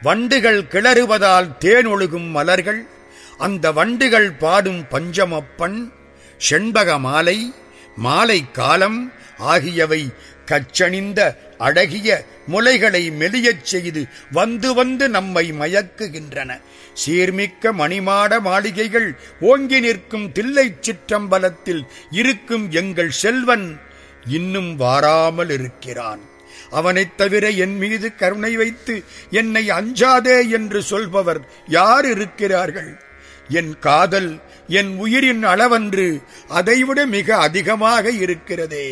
வண்டுகள் கிளறுவதால் தேன் ஒழுகும் மலர்கள் அந்த வண்டுகள் பாடும் பஞ்சமப்பன் செண்பக மாலை மாலை காலம் ஆகியவை கச்சணிந்த அழகிய முலைகளை மெலியச் செய்து வந்து வந்து நம்மை மயக்குகின்றன சீர்மிக்க மணிமாட மாளிகைகள் ஓங்கி நிற்கும் தில்லைச் சிற்றம்பலத்தில் இருக்கும் எங்கள் செல்வன் இன்னும் வாராமல் இருக்கிறான் அவனைத் தவிர என் மீது கருணை வைத்து என்னை அஞ்சாதே என்று சொல்பவர் யார் இருக்கிறார்கள் என் காதல் என் உயிரின் அளவன்று அதைவிட மிக அதிகமாக இருக்கிறதே